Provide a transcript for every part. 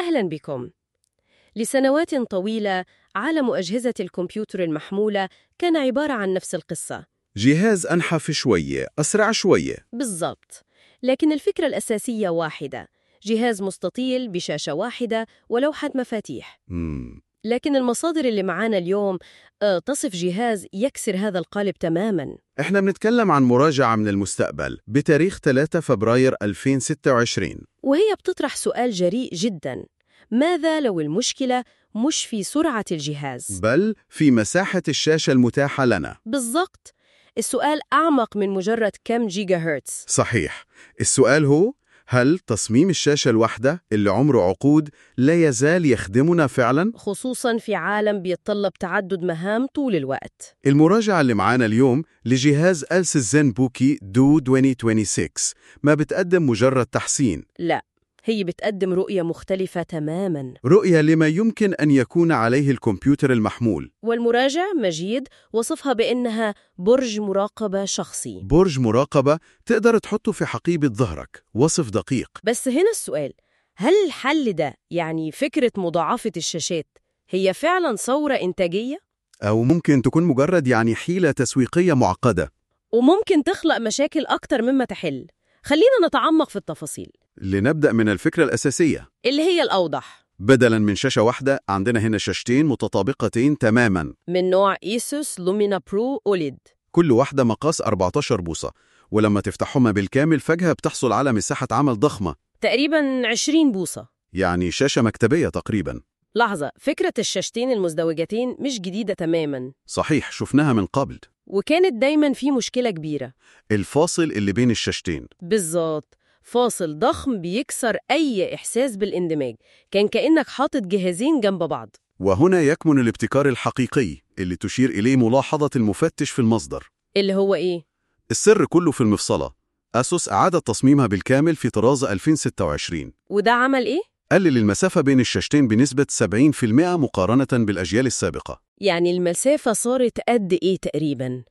أهلا بكم. لسنوات طويلة عالم أجهزة الكمبيوتر المحمولة كان عبارة عن نفس القصة جهاز أنحف شوية أسرع شوية بالضبط لكن الفكرة الأساسية واحدة جهاز مستطيل بشاشة واحدة ولوحة مفاتيح مم. لكن المصادر اللي معانا اليوم آه، تصف جهاز يكسر هذا القالب تماماً إحنا بنتكلم عن مراجعة من المستقبل بتاريخ 3 فبراير 2026 وهي بتطرح سؤال جريء جداً ماذا لو المشكلة مش في سرعة الجهاز؟ بل في مساحة الشاشة المتاحة لنا بالضبط السؤال أعمق من مجرد كم جيجا هرتز صحيح السؤال هو هل تصميم الشاشة الواحدة اللي عمره عقود لا يزال يخدمنا فعلا؟ خصوصاً في عالم بيتطلب تعدد مهام طول الوقت المراجعة اللي معانا اليوم لجهاز ألس زين بوكي دو 2026 ما بتقدم مجرد تحسين لا هي بتقدم رؤية مختلفة تماماً رؤية لما يمكن أن يكون عليه الكمبيوتر المحمول والمراجع مجيد وصفها بأنها برج مراقبة شخصي برج مراقبة تقدر تحطه في حقيبة ظهرك وصف دقيق بس هنا السؤال هل الحل ده يعني فكرة مضاعفة الشاشات هي فعلاً ثورة إنتاجية؟ أو ممكن تكون مجرد يعني حيلة تسويقية معقدة وممكن تخلق مشاكل أكتر مما تحل خلينا نتعمق في التفاصيل لنبدأ من الفكرة الأساسية اللي هي الأوضح بدلاً من شاشة واحدة عندنا هنا شاشتين متطابقتين تماماً من نوع إيسوس لومينا برو أوليد كل واحدة مقاس 14 بوصة ولما تفتحهما بالكامل فجأة بتحصل على مساحة عمل ضخمة تقريباً 20 بوصة يعني شاشة مكتبية تقريباً لحظة فكرة الشاشتين المزدوجتين مش جديدة تماماً صحيح شفناها من قبل وكانت دايماً في مشكلة كبيرة الفاصل اللي بين الشاشتين بالظبط فاصل ضخم بيكسر أي إحساس بالاندماج كان كأنك حاطط جهازين جنب بعض وهنا يكمن الابتكار الحقيقي اللي تشير إليه ملاحظة المفتش في المصدر اللي هو إيه؟ السر كله في المفصلة أسوس أعادت تصميمها بالكامل في طراز 2026 وده عمل إيه؟ قلل المسافة بين الشاشتين بنسبة 70% مقارنة بالأجيال السابقة يعني المسافة صارت قد إيه تقريباً؟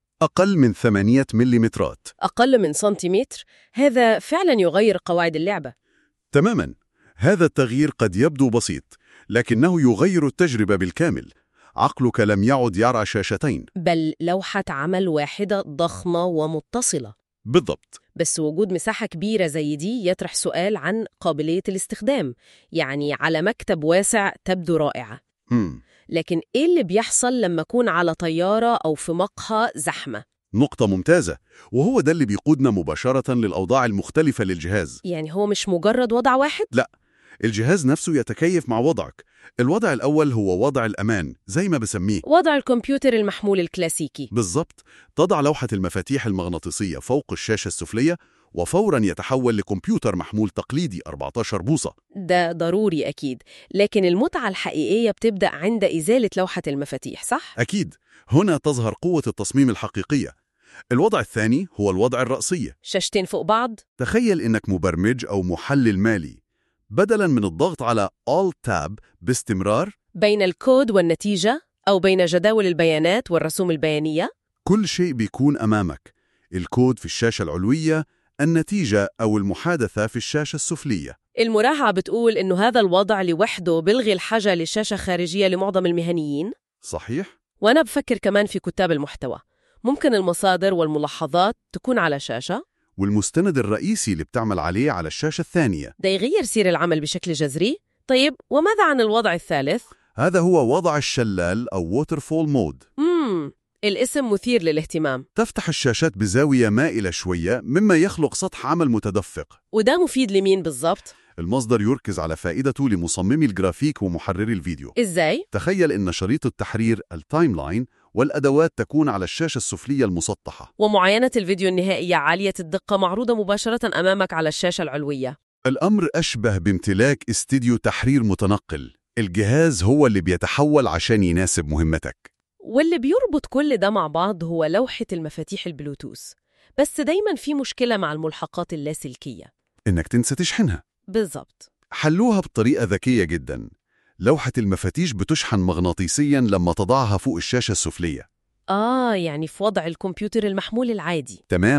أقل من 8 مليمترات أقل من سنتيمتر؟ هذا فعلاً يغير قواعد اللعبة تماما هذا التغيير قد يبدو بسيط لكنه يغير التجربة بالكامل عقلك لم يعد يرى شاشتين بل لوحة عمل واحدة ضخمة ومتصلة بالضبط بس وجود مساحة كبيرة زي دي يطرح سؤال عن قابلية الاستخدام يعني على مكتب واسع تبدو رائعة مم. لكن إيه اللي بيحصل لما أكون على طيارة أو في مقهى زحمة؟ نقطة ممتازة وهو ده اللي بيقودنا مباشرة للأوضاع المختلفة للجهاز يعني هو مش مجرد وضع واحد؟ الجهاز نفسه يتكيف مع وضعك الوضع الأول هو وضع الأمان زي ما بسميه وضع الكمبيوتر المحمول الكلاسيكي بالضبط تضع لوحة المفاتيح المغناطيسية فوق الشاشة السفلية وفورا يتحول لكمبيوتر محمول تقليدي 14 بوصة ده ضروري أكيد لكن المتعة الحقيقية بتبدأ عند إزالة لوحة المفاتيح صح؟ أكيد هنا تظهر قوة التصميم الحقيقية الوضع الثاني هو الوضع الرأسية شاشتين فوق بعض؟ تخيل إنك مبرمج أو محلل مالي بدلاً من الضغط على Alt Tab باستمرار بين الكود والنتيجة أو بين جداول البيانات والرسوم البيانية؟ كل شيء بيكون أمامك الكود في الشاشة العلوية النتيجة أو المحادثة في الشاشة السفلية المراجعة بتقول إنه هذا الوضع لوحده بلغي الحاجة لشاشة خارجية لمعظم المهنيين صحيح؟ وأنا بفكر كمان في كتاب المحتوى ممكن المصادر والملاحظات تكون على شاشة والمستند الرئيسي اللي بتعمل عليه على الشاشة الثانية ده يغير سير العمل بشكل جذري طيب وماذا عن الوضع الثالث؟ هذا هو وضع الشلال أو Waterfall Mode مم. الاسم مثير للاهتمام تفتح الشاشات بزاوية مائلة شوية مما يخلق سطح عمل متدفق وده مفيد لمين بالضبط؟ المصدر يركز على فائدته لمصممي الجرافيك ومحرري الفيديو إزاي؟ تخيل إن شريط التحرير التايم لاين والأدوات تكون على الشاشة السفلية المسطحة ومعاينة الفيديو النهائية عالية الدقة معروضة مباشرة أمامك على الشاشة العلوية الأمر أشبه بامتلاك استديو تحرير متنقل الجهاز هو اللي بيتحول عشان يناسب مهمتك واللي بيربط كل ده مع بعض هو لوحة المفاتيح البلوتوث بس دايما في مشكلة مع الملحقات اللاسلكية إنك تنسى تشحنها بالضبط حلوها بطريقة ذكية جدا لوحة المفاتيش بتشحن مغناطيسيا لما تضعها فوق الشاشة السفلية آه يعني في وضع الكمبيوتر المحمول العادي تماما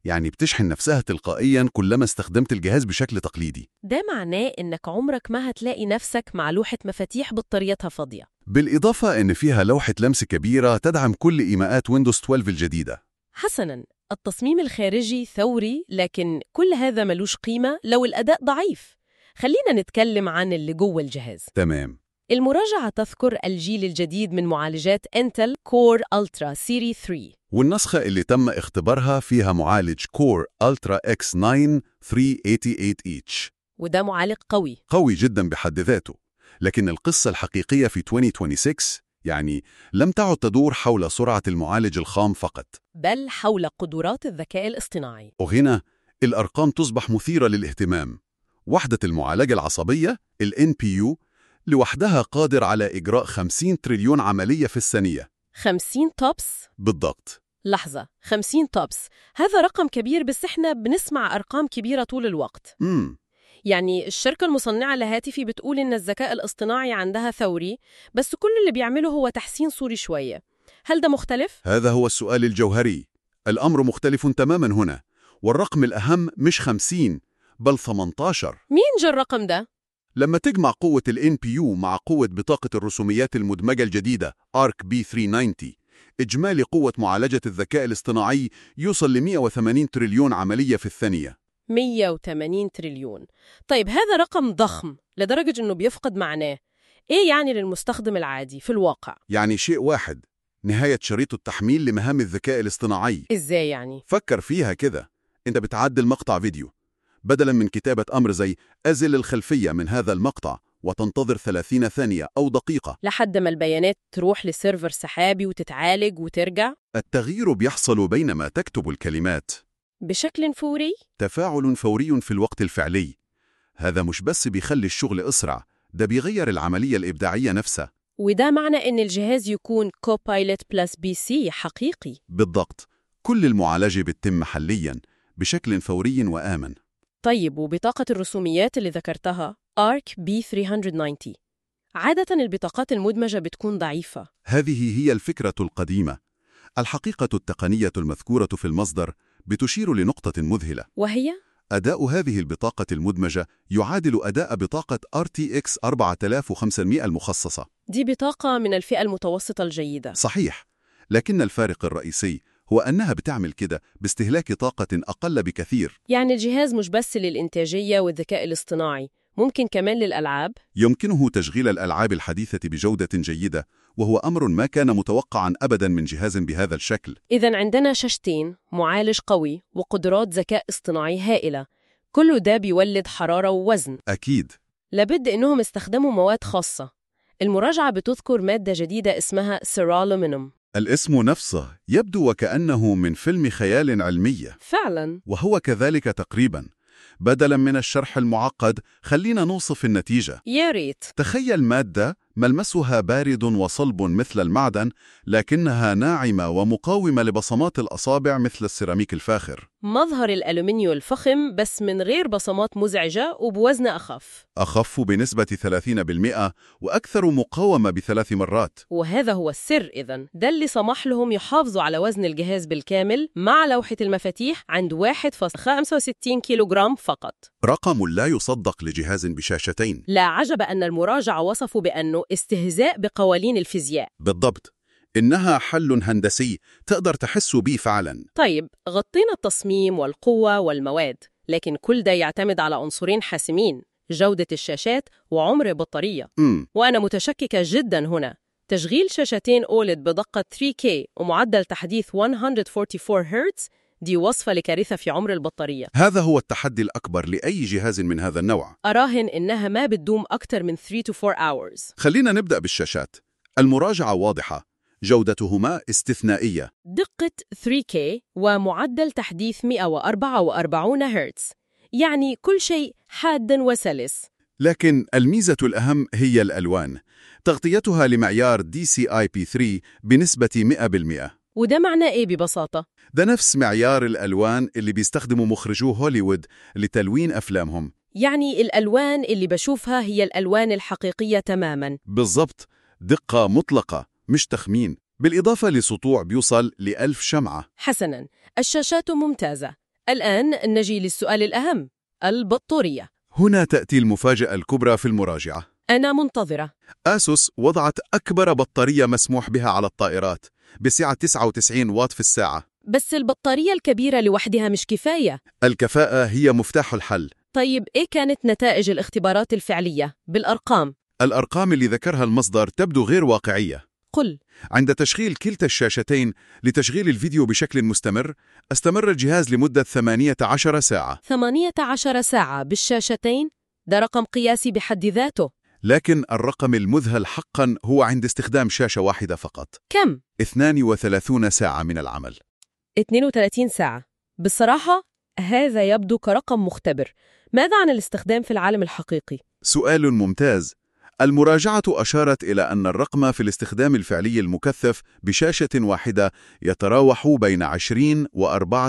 يعني بتشحن نفسها تلقائيا كلما استخدمت الجهاز بشكل تقليدي ده معناه إنك عمرك ما هتلاقي نفسك مع لوحة مفاتيح بطاريتها فاضية بالإضافة إن فيها لوحة لمس كبيرة تدعم كل إيماءات ويندوز 12 الجديدة حسناً التصميم الخارجي ثوري لكن كل هذا ملوش قيمة لو الأداء ضعيف خلينا نتكلم عن اللي جوه الجهاز تمام المراجعة تذكر الجيل الجديد من معالجات انتل كور الترا سيري 3 والنسخة اللي تم اختبارها فيها معالج كور ألترا اكس 9 388H وده معالج قوي قوي جدا بحد ذاته لكن القصة الحقيقية في 2026 يعني لم تعد تدور حول سرعة المعالج الخام فقط بل حول قدرات الذكاء الاصطناعي وهنا الأرقام تصبح مثيرة للاهتمام وحدة المعالجة العصبية ال NPU لوحدها قادر على إجراء 50 تريليون عملية في الثانية 50 توبس بالضبط لحظة 50 توبس هذا رقم كبير بس احنا بنسمع أرقام كبيرة طول الوقت مم. يعني الشركة المصنعة لهاتفي بتقول إن الذكاء الاصطناعي عندها ثوري بس كل اللي بيعمله هو تحسين صوري شوية هل ده مختلف؟ هذا هو السؤال الجوهري الأمر مختلف تماما هنا والرقم الأهم مش 50 بل 18 مين جا الرقم ده؟ لما تجمع قوة ال NPU مع قوة بطاقة الرسوميات المدمجة الجديدة ARC B390 إجمالي قوة معالجة الذكاء الاصطناعي يوصل ل 180 تريليون عملية في الثانية 180 تريليون طيب هذا رقم ضخم لدرجة إنه بيفقد معناه إيه يعني للمستخدم العادي في الواقع؟ يعني شيء واحد نهاية شريط التحميل لمهام الذكاء الاصطناعي إزاي يعني؟ فكر فيها كده انت بتعدل مقطع فيديو بدلا من كتابة أمر زي أزل الخلفية من هذا المقطع وتنتظر 30 ثانية أو دقيقة لحد ما البيانات تروح لسيرفر سحابي وتتعالج وترجع التغيير بيحصل بينما تكتب الكلمات بشكل فوري؟ تفاعل فوري في الوقت الفعلي هذا مش بس بيخلي الشغل أسرع ده بيغير العملية الإبداعية نفسها وده معنى إن الجهاز يكون كوبايلوت بلس بي سي حقيقي بالضبط كل المعالجة بتتم محلياً بشكل فوري وآمن طيب وبطاقة الرسوميات اللي ذكرتها ARC B390 عادة البطاقات المدمجة بتكون ضعيفة هذه هي الفكرة القديمة الحقيقة التقنية المذكورة في المصدر بتشير لنقطة مذهلة وهي أداء هذه البطاقة المدمجة يعادل أداء بطاقة RTX 4500 المخصصة دي بطاقة من الفئة المتوسطة الجيدة صحيح لكن الفارق الرئيسي هو أنها بتعمل كده باستهلاك طاقة أقل بكثير يعني الجهاز مش بس للإنتاجية والذكاء الاصطناعي ممكن كمان للألعاب يمكنه تشغيل الألعاب الحديثة بجودة جيدة وهو أمر ما كان متوقعا أبدا من جهاز بهذا الشكل إذا عندنا شاشتين معالج قوي وقدرات ذكاء اصطناعي هائلة كل ده بيولد حرارة ووزن أكيد لابد إنهم استخدموا مواد خاصة المراجعة بتذكر مادة جديدة اسمها سيرالومينوم الاسم نفسه يبدو وكأنه من فيلم خيال علمي فعلا وهو كذلك تقريبا بدلا من الشرح المعقد خلينا نوصف النتيجة يا ريت تخيل مادة ملمسها بارد وصلب مثل المعدن لكنها ناعمة ومقاومة لبصمات الأصابع مثل السيراميك الفاخر مظهر الألومنيو الفخم بس من غير بصمات مزعجة وبوزن أخف أخف بنسبة 30% وأكثر مقاومة بثلاث مرات وهذا هو السر إذن ده اللي سمح لهم يحافظوا على وزن الجهاز بالكامل مع لوحة المفاتيح عند 1.65 كيلوغرام فقط رقم لا يصدق لجهاز بشاشتين لا عجب أن المراجعة وصفوا بأنه استهزاء بقوانين الفيزياء بالضبط إنها حل هندسي تقدر تحس بيه فعلا طيب غطينا التصميم والقوة والمواد لكن كل ده يعتمد على عنصرين حاسمين جودة الشاشات وعمر البطارية امم وأنا متشككة جدا هنا تشغيل شاشتين أولد بدقة 3K ومعدل تحديث 144 هرتز دي وصفة لكارثة في عمر البطارية هذا هو التحدي الأكبر لأي جهاز من هذا النوع أراهن إنها ما بتدوم أكتر من 3 to 4 hours خلينا نبدأ بالشاشات المراجعة واضحة جودتهما استثنائية دقة 3K ومعدل تحديث 144 هرتز يعني كل شيء حاد وسلس لكن الميزة الأهم هي الألوان تغطيتها لمعيار DCI-P3 بنسبة 100% وده معناه إيه ببساطة؟ ده نفس معيار الألوان اللي بيستخدموا مخرجو هوليوود لتلوين أفلامهم يعني الألوان اللي بشوفها هي الألوان الحقيقية تماماً بالضبط دقة مطلقة مش تخمين بالإضافة لسطوع بيوصل لألف شمعة حسناً الشاشات ممتازة الآن نجي للسؤال الأهم البطارية هنا تأتي المفاجأة الكبرى في المراجعة أنا منتظرة آسوس وضعت أكبر بطارية مسموح بها على الطائرات بسعة 99 واط في الساعة بس البطارية الكبيرة لوحدها مش كفاية الكفاءة هي مفتاح الحل طيب إيه كانت نتائج الاختبارات الفعلية بالأرقام؟ الأرقام اللي ذكرها المصدر تبدو غير واقعية قل عند تشغيل كلتا الشاشتين لتشغيل الفيديو بشكل مستمر استمر الجهاز لمدة 18 ساعة 18 ساعة بالشاشتين ده رقم قياسي بحد ذاته لكن الرقم المذهل حقا هو عند استخدام شاشة واحدة فقط كم؟ 32 ساعة من العمل 32 ساعة بصراحة هذا يبدو كرقم مختبر ماذا عن الاستخدام في العالم الحقيقي؟ سؤال ممتاز المراجعة أشارت إلى أن الرقم في الاستخدام الفعلي المكثف بشاشة واحدة يتراوح بين 20 و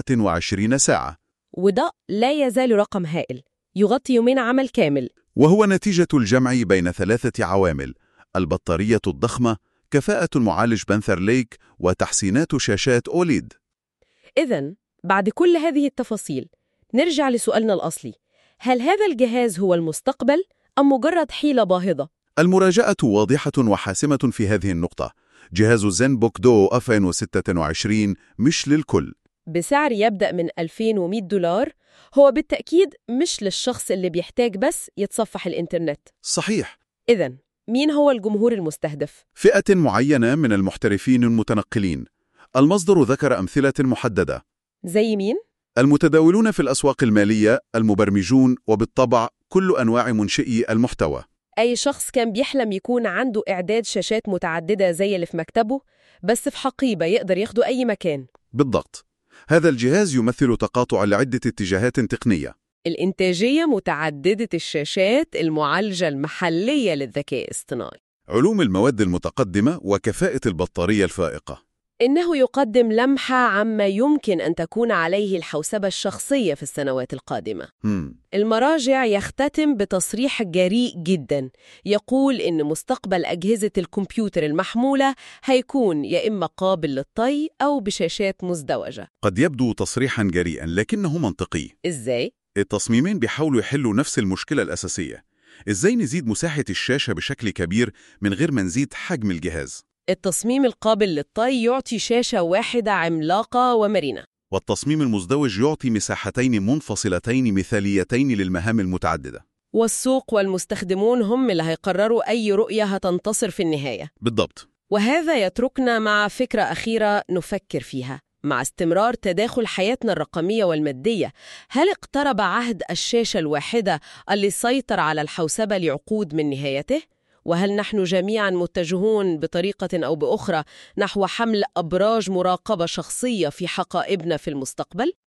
24 ساعة وده لا يزال رقم هائل يغطي يومين عمل كامل وهو نتيجة الجمع بين ثلاثة عوامل البطارية الضخمة كفاءة معالج بنثر ليك وتحسينات شاشات أوليد إذا بعد كل هذه التفاصيل نرجع لسؤالنا الأصلي هل هذا الجهاز هو المستقبل أم مجرد حيلة باهظة؟ المراجعة واضحة وحاسمة في هذه النقطة جهاز زين بوك دو 2026 مش للكل بسعر يبدأ من 2100 دولار هو بالتأكيد مش للشخص اللي بيحتاج بس يتصفح الإنترنت صحيح إذا مين هو الجمهور المستهدف؟ فئة معينة من المحترفين المتنقلين المصدر ذكر أمثلة محددة زي مين؟ المتداولون في الأسواق المالية المبرمجون وبالطبع كل أنواع منشئي المحتوى أي شخص كان بيحلم يكون عنده إعداد شاشات متعددة زي اللي في مكتبه بس في حقيبة يقدر ياخده أي مكان بالضبط هذا الجهاز يمثل تقاطع لعدة اتجاهات تقنية الإنتاجية متعددة الشاشات المعالجة المحلية للذكاء الاصطناعي علوم المواد المتقدمة وكفاءة البطارية الفائقة إنه يقدم لمحة عما يمكن أن تكون عليه الحوسبة الشخصية في السنوات القادمة هم. المراجع يختتم بتصريح جريء جدا يقول إن مستقبل أجهزة الكمبيوتر المحمولة هيكون يا إما قابل للطي أو بشاشات مزدوجة قد يبدو تصريحا جريئا لكنه منطقي إزاي؟ التصميمين بيحاولوا يحلوا نفس المشكلة الأساسية إزاي نزيد مساحة الشاشة بشكل كبير من غير ما نزيد حجم الجهاز التصميم القابل للطي يعطي شاشة واحدة عملاقة ومرنة والتصميم المزدوج يعطي مساحتين منفصلتين مثاليتين للمهام المتعددة والسوق والمستخدمون هم اللي هيقرروا أي رؤية هتنتصر في النهاية بالضبط وهذا يتركنا مع فكرة أخيرة نفكر فيها مع استمرار تداخل حياتنا الرقمية والمادية هل اقترب عهد الشاشة الواحدة اللي سيطر على الحوسبة لعقود من نهايته؟ وهل نحن جميعا متجهون بطريقة أو بأخرى نحو حمل أبراج مراقبة شخصية في حقائبنا في المستقبل؟